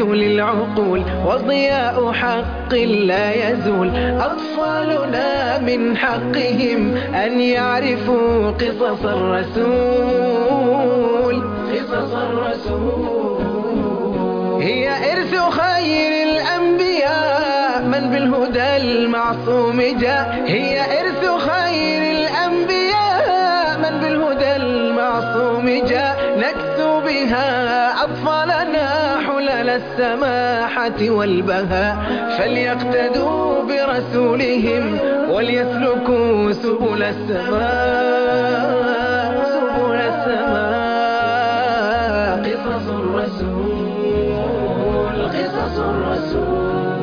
للعقول وضياء حق لا يزول أطفالنا من حقهم أن يعرفوا قصص الرسول قصص الرسول هي إرث خير الأنبياء من بالهدى المعصوم جاء هي إرث خير الأنبياء من بالهدى المعصوم جاء نكسو بها أطفالنا حلل السماحة والبهاء فليقتدوا برسولهم وليسلكوا سبل السماء سبل السماء قصص الرسول قصص الرسول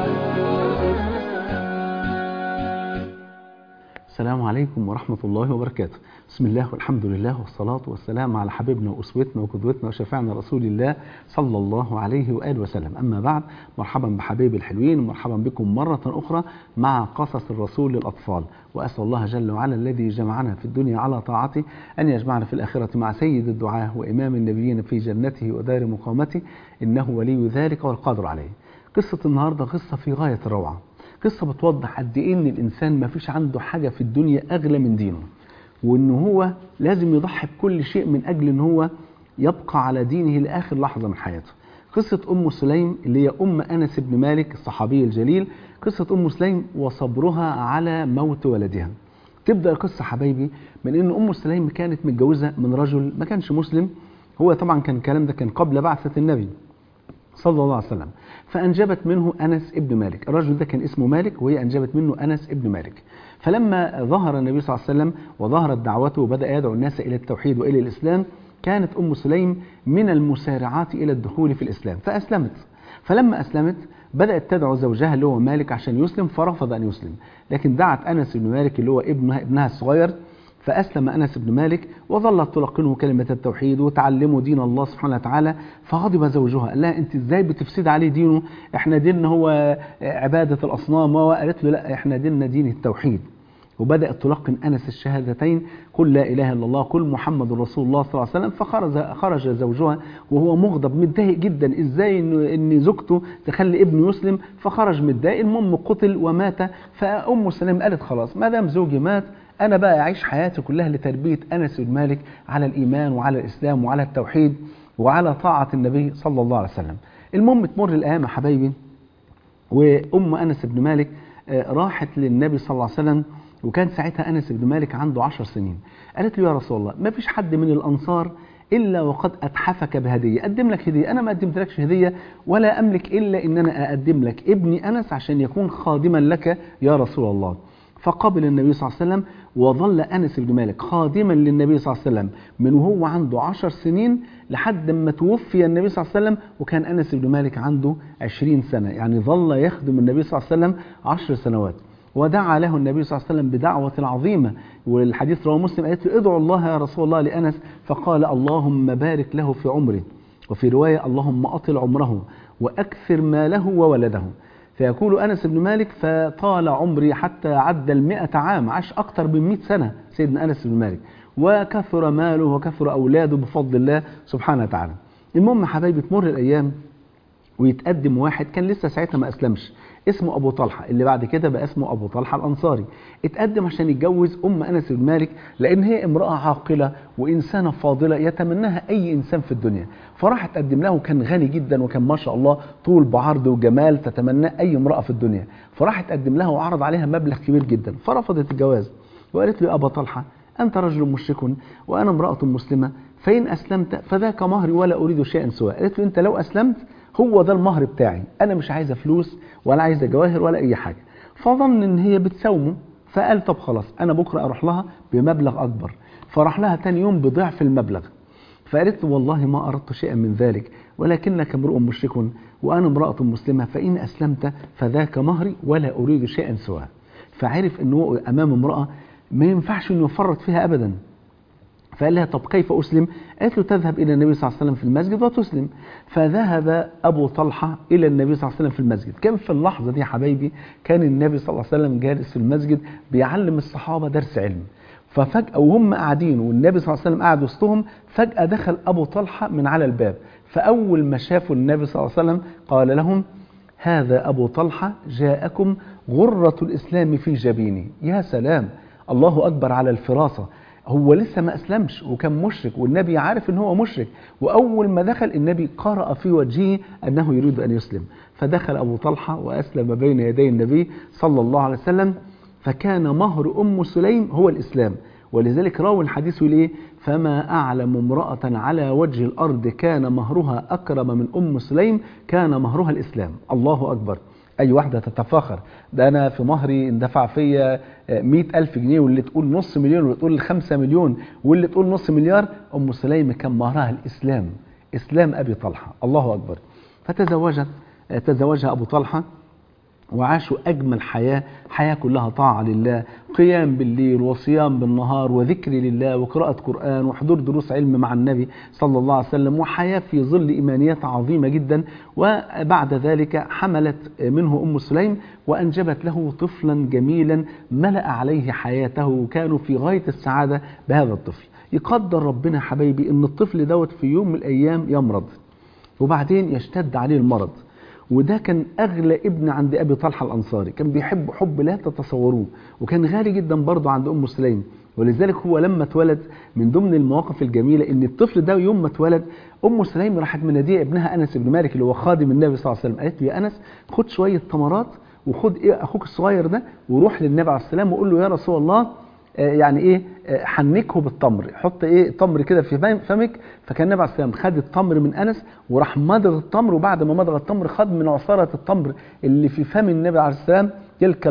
السلام عليكم ورحمة الله وبركاته بسم الله والحمد لله والصلاة والسلام على حبيبنا وأسوتنا وقدوتنا وشفيعنا رسول الله صلى الله عليه وآله وسلم أما بعد مرحبا بحبايبي الحلوين ومرحبا بكم مرة أخرى مع قصص الرسول للأطفال وأسأل الله جل وعلا الذي جمعنا في الدنيا على طاعته أن يجمعنا في الآخرة مع سيد الدعاة وإمام النبيين في جنته ودار مقامته إنه ولي ذلك والقادر عليه قصة النهاردة قصة في غاية الروعة قصة بتوضح قد إيه إن الإنسان ما فيش عنده حاجة في الدنيا أغلى من دينه وإن هو لازم يضحي بكل شيء من أجل إن هو يبقى على دينه لآخر لحظة من حياته قصة أم سليم اللي هي أم أنس بن مالك الصحابي الجليل قصة أم سليم وصبرها على موت ولدها تبدأ القصة حبايبي من إن أم سليم كانت متجوزة من رجل ما كانش مسلم هو طبعا كان الكلام ده كان قبل بعثة النبي صلى الله عليه وسلم فأنجبت منه أنس ابن مالك الرجل ده كان اسمه مالك وهي أنجبت منه أنس ابن مالك فلما ظهر النبي صلى الله عليه وسلم وظهرت دعوته وبدأ يدعو الناس إلى التوحيد وإلى الإسلام كانت أم سليم من المسارعات إلى الدخول في الإسلام فأسلمت فلما أسلمت بدأت تدعو زوجها اللي هو مالك عشان يسلم فرفض أن يسلم لكن دعت أنس بن مالك اللي هو ابنها, ابنها الصغير فأسلم أنس بن مالك وظلت تلقنه كلمة التوحيد وتعلمه دين الله سبحانه وتعالى فغضب زوجها قال لها أنت إزاي بتفسد عليه دينه إحنا ديننا هو عبادة الأصنام وقالت له لا إحنا ديننا دين التوحيد وبدأت تلقن أنس الشهادتين قل لا إله إلا الله قل محمد رسول الله صلى الله عليه وسلم فخرج خرج زوجها وهو مغضب متضايق جدا إزاي إن, إن زوجته تخلي ابنه يسلم فخرج متضايق المهم قتل ومات فأم سليم قالت خلاص ما دام زوجي مات أنا بقى أعيش حياتي كلها لتربية أنس بن مالك على الإيمان وعلى الإسلام وعلى التوحيد وعلى طاعة النبي صلى الله عليه وسلم المهم تمر الأيام يا حبايبي وأم أنس بن مالك راحت للنبي صلى الله عليه وسلم وكان ساعتها أنس بن مالك عنده عشر سنين قالت له يا رسول الله ما فيش حد من الأنصار إلا وقد أتحفك بهدية أقدم لك هدية أنا ما قدمت لكش هدية ولا أملك إلا إن أنا أقدم لك ابني أنس عشان يكون خادما لك يا رسول الله فقبل النبي صلى الله عليه وسلم وظل أنس بن مالك خادما للنبي صلى الله عليه وسلم من وهو عنده عشر سنين لحد ما توفي النبي صلى الله عليه وسلم وكان أنس بن مالك عنده عشرين سنة يعني ظل يخدم النبي صلى الله عليه وسلم عشر سنوات ودعا له النبي صلى الله عليه وسلم بدعوة عظيمة والحديث رواه مسلم قالت له ادعو الله يا رسول الله لأنس فقال اللهم بارك له في عمره وفي رواية اللهم أطل عمره وأكثر ماله وولده فيقول أنس بن مالك فطال عمري حتى عد المئة عام عاش أكثر من مئة سنة سيدنا أنس بن مالك وكثر ماله وكثر أولاده بفضل الله سبحانه وتعالى المهم حبايبي تمر الأيام ويتقدم واحد كان لسه ساعتها ما أسلمش اسمه أبو طلحة اللي بعد كده بقى اسمه أبو طلحة الأنصاري اتقدم عشان يتجوز أم أنس بن مالك لأن هي امرأة عاقلة وإنسانة فاضلة يتمناها أي إنسان في الدنيا فراح تقدم له وكان غني جدا وكان ما شاء الله طول بعرض وجمال تتمناه أي امرأة في الدنيا فراح تقدم لها وعرض عليها مبلغ كبير جدا فرفضت الجواز وقالت له يا أبا طلحة أنت رجل مشرك وأنا امرأة مسلمة فإن أسلمت فذاك مهري ولا أريد شيئا سواه قالت له أنت لو أسلمت هو ده المهر بتاعي أنا مش عايزة فلوس ولا عايزة جواهر ولا أي حاجة فظن إن هي بتساومه فقال طب خلاص أنا بكرة أروح لها بمبلغ أكبر فراح لها تاني يوم بضعف المبلغ فقالت له والله ما أردت شيئا من ذلك ولكنك امرؤ مشرك وأنا امرأة مسلمة فإن أسلمت فذاك مهري ولا أريد شيئا سواه فعرف أنه أمام امرأة ما ينفعش أنه يفرط فيها أبدا فقال لها طب كيف أسلم قالت له تذهب إلى النبي صلى الله عليه وسلم في المسجد وتسلم فذهب أبو طلحة إلى النبي صلى الله عليه وسلم في المسجد كان في اللحظة دي يا حبايبي كان النبي صلى الله عليه وسلم جالس في المسجد بيعلم الصحابة درس علم ففجأة وهم قاعدين والنبي صلى الله عليه وسلم قاعد وسطهم فجأة دخل أبو طلحة من على الباب فأول ما شافوا النبي صلى الله عليه وسلم قال لهم هذا أبو طلحة جاءكم غرة الإسلام في جبينه يا سلام الله أكبر على الفراسة هو لسه ما أسلمش وكان مشرك والنبي عارف ان هو مشرك وأول ما دخل النبي قرأ في وجهه أنه يريد أن يسلم فدخل أبو طلحة وأسلم بين يدي النبي صلى الله عليه وسلم فكان مهر أم سليم هو الإسلام ولذلك راوي الحديث يقول ايه فما أعلم امرأة على وجه الأرض كان مهرها أكرم من أم سليم كان مهرها الإسلام الله أكبر أي واحدة تتفاخر ده أنا في مهري اندفع فيا مئة ألف جنيه واللي تقول نص مليون واللي تقول خمسة مليون واللي تقول نص مليار أم سليم كان مهرها الإسلام إسلام أبي طلحة الله أكبر فتزوجت تزوجها أبو طلحة وعاشوا أجمل حياة حياة كلها طاعة لله قيام بالليل وصيام بالنهار وذكر لله وقراءة قرآن وحضور دروس علم مع النبي صلى الله عليه وسلم وحياة في ظل إيمانيات عظيمة جدا وبعد ذلك حملت منه أم سليم وأنجبت له طفلا جميلا ملأ عليه حياته وكانوا في غاية السعادة بهذا الطفل يقدر ربنا حبايبي أن الطفل دوت في يوم من الأيام يمرض وبعدين يشتد عليه المرض وده كان أغلى ابن عند أبي طلحة الأنصاري كان بيحب حب لا تتصوروه وكان غالي جدا برضه عند أم سليم ولذلك هو لما اتولد من ضمن المواقف الجميلة ان الطفل ده يوم ما اتولد ام سليم راحت مناديه ابنها انس بن مالك اللي هو خادم النبي صلى الله عليه وسلم قالت له يا انس خد شويه تمرات وخد ايه اخوك الصغير ده وروح للنبي عليه السلام وقول له يا رسول الله يعني ايه حنكه بالتمر حط ايه تمر كده في فمك فكان النبي عليه السلام خد التمر من انس وراح مضغ التمر وبعد ما مضغ التمر خد من عصاره التمر اللي في فم النبي عليه السلام تلك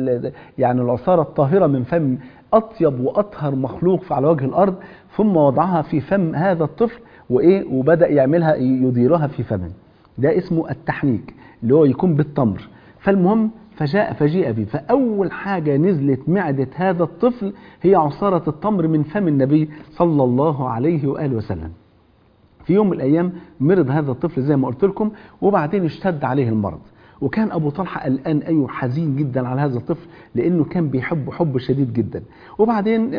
يعني العصاره الطاهره من فم اطيب واطهر مخلوق على وجه الارض ثم وضعها في فم هذا الطفل وايه وبدا يعملها يديرها في فمه ده اسمه التحنيك اللي هو يكون بالتمر فالمهم فجاء فجيء به فأول حاجة نزلت معدة هذا الطفل هي عصارة التمر من فم النبي صلى الله عليه وآله وسلم في يوم من الأيام مرض هذا الطفل زي ما قلت لكم وبعدين اشتد عليه المرض وكان أبو طلحة قلقان أيوه حزين جدا على هذا الطفل لأنه كان بيحبه حب شديد جدا وبعدين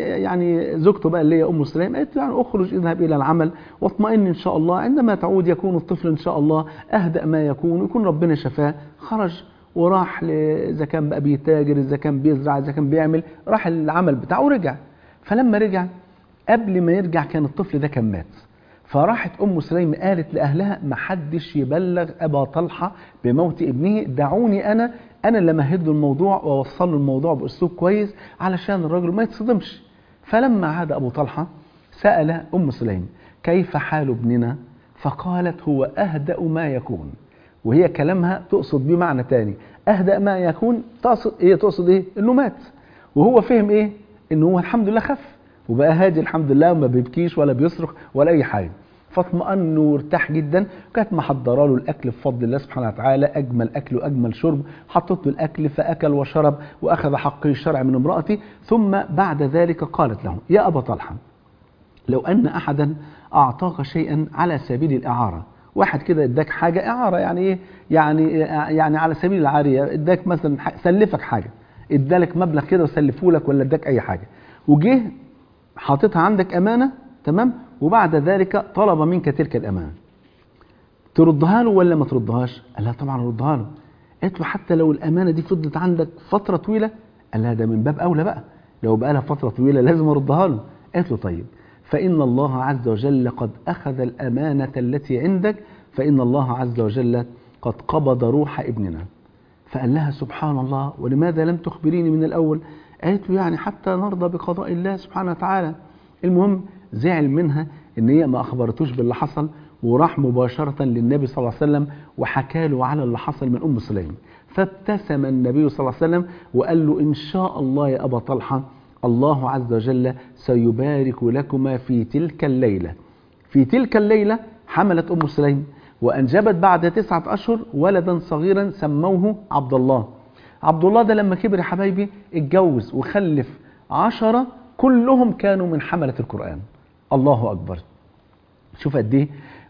يعني زوجته بقى اللي هي أم سليم قالت له يعني أخرج اذهب إلى العمل واطمئن إن شاء الله عندما تعود يكون الطفل إن شاء الله أهدأ ما يكون ويكون ربنا شفاه خرج وراح اذا كان بقى بيتاجر اذا كان بيزرع اذا كان بيعمل راح العمل بتاعه ورجع فلما رجع قبل ما يرجع كان الطفل ده كان مات فراحت ام سليم قالت لاهلها ما حدش يبلغ ابا طلحه بموت ابنه دعوني انا انا اللي مهد له الموضوع واوصل له الموضوع باسلوب كويس علشان الراجل ما يتصدمش فلما عاد ابو طلحه سال ام سليم كيف حال ابننا فقالت هو اهدا ما يكون وهي كلامها تقصد بيه معنى تاني اهدأ ما يكون تقصد ايه تقصد ايه انه مات وهو فهم ايه انه هو الحمد لله خف وبقى هادي الحمد لله وما بيبكيش ولا بيصرخ ولا اي حاجه فاطمأن وارتاح جدا كانت محضره له الاكل بفضل الله سبحانه وتعالى اجمل اكل واجمل شرب حطت له الاكل فاكل وشرب واخذ حقه الشرع من امراته ثم بعد ذلك قالت له يا ابا طلحه لو ان احدا اعطاك شيئا على سبيل الاعاره واحد كده اداك حاجة اعارة يعني ايه يعني يعني على سبيل العارية اداك مثلا سلفك حاجة ادالك مبلغ كده وسلفه لك ولا اداك اي حاجة وجه حاططها عندك امانة تمام وبعد ذلك طلب منك تلك الامانة تردها له ولا ما تردهاش قال لها طبعا ردها له قالت له حتى لو الامانة دي فضلت عندك فترة طويلة قال لها ده من باب اولى بقى لو بقى لها فترة طويلة لازم اردها له قالت له طيب فإن الله عز وجل قد أخذ الأمانة التي عندك فإن الله عز وجل قد قبض روح ابننا فقال لها سبحان الله ولماذا لم تخبريني من الأول قالت له يعني حتى نرضى بقضاء الله سبحانه وتعالى المهم زعل منها ان هي ما أخبرتوش باللي حصل وراح مباشرة للنبي صلى الله عليه وسلم وحكى له على اللي حصل من أم سليم فابتسم النبي صلى الله عليه وسلم وقال له إن شاء الله يا أبا طلحة الله عز وجل سيبارك لكما في تلك الليلة في تلك الليلة حملت أم سليم وأنجبت بعد تسعة أشهر ولدا صغيرا سموه عبد الله عبد الله ده لما كبر يا حبايبي اتجوز وخلف عشرة كلهم كانوا من حملة القرآن الله أكبر شوف قد ايه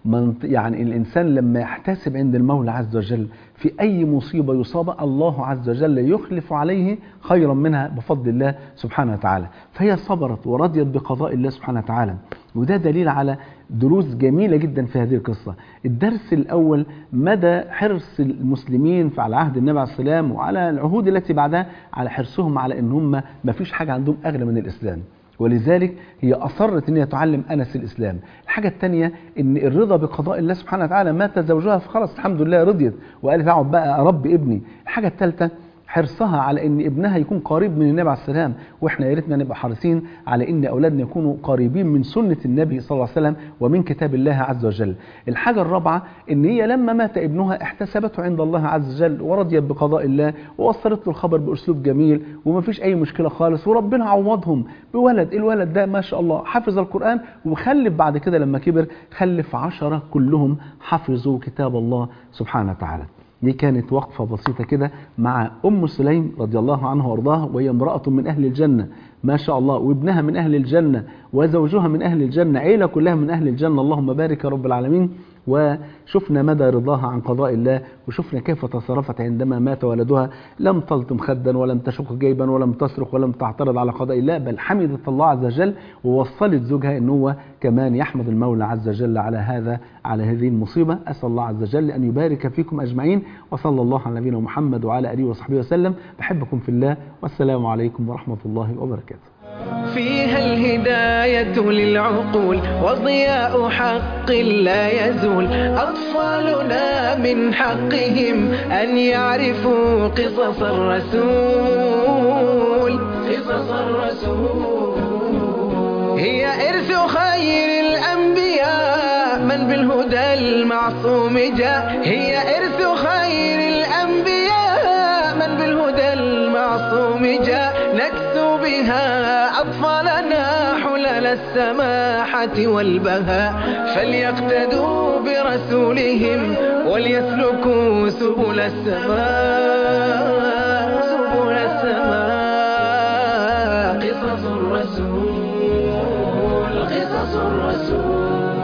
من يعني الإنسان لما يحتسب عند المولى عز وجل في أي مصيبة يصاب الله عز وجل يخلف عليه خيرا منها بفضل الله سبحانه وتعالى فهي صبرت ورضيت بقضاء الله سبحانه وتعالى وده دليل على دروس جميلة جدا في هذه القصة الدرس الأول مدى حرص المسلمين على عهد النبي عليه السلام وعلى العهود التي بعدها على حرصهم على أن هم ما فيش حاجة عندهم أغلى من الإسلام ولذلك هي أصرت أن هي تعلم أنس الإسلام الحاجة الثانية أن الرضا بقضاء الله سبحانه وتعالى مات زوجها فخلاص الحمد لله رضيت وقالت أقعد بقى أرب ابني الحاجة الثالثة حرصها على ان ابنها يكون قريب من النبي عليه السلام واحنا يا ريتنا نبقى حريصين على ان اولادنا يكونوا قريبين من سنه النبي صلى الله عليه وسلم ومن كتاب الله عز وجل. الحاجه الرابعه ان هي لما مات ابنها احتسبته عند الله عز وجل ورضيت بقضاء الله ووصلت له الخبر باسلوب جميل وما فيش اي مشكله خالص وربنا عوضهم بولد الولد ده ما شاء الله حفظ القران وخلف بعد كده لما كبر خلف عشرة كلهم حفظوا كتاب الله سبحانه وتعالى. دي كانت وقفة بسيطة كده مع أم سليم رضي الله عنها وارضاها وهي امرأة من أهل الجنة ما شاء الله وابنها من أهل الجنة وزوجها من أهل الجنة عيلة كلها من أهل الجنة اللهم بارك يا رب العالمين وشفنا مدى رضاها عن قضاء الله وشفنا كيف تصرفت عندما مات ولدها لم تلطم خدا ولم تشق جيبا ولم تصرخ ولم تعترض على قضاء الله بل حمدت الله عز وجل ووصلت زوجها ان هو كمان يحمد المولى عز وجل على هذا على هذه المصيبه اسال الله عز وجل ان يبارك فيكم اجمعين وصلى الله على نبينا محمد وعلى اله وصحبه وسلم بحبكم في الله والسلام عليكم ورحمه الله وبركاته فيها الهداية للعقول وضياء حق لا يزول أطفالنا من حقهم أن يعرفوا قصص الرسول قصص الرسول هي إرث خير الأنبياء من بالهدى المعصوم جاء هي إرث خير الأنبياء من بالهدى المعصوم جاء نكسو بها أطفالنا حلل السماحة والبهاء فليقتدوا برسولهم وليسلكوا سبل السماء سبل السماء قصص الرسول قصص الرسول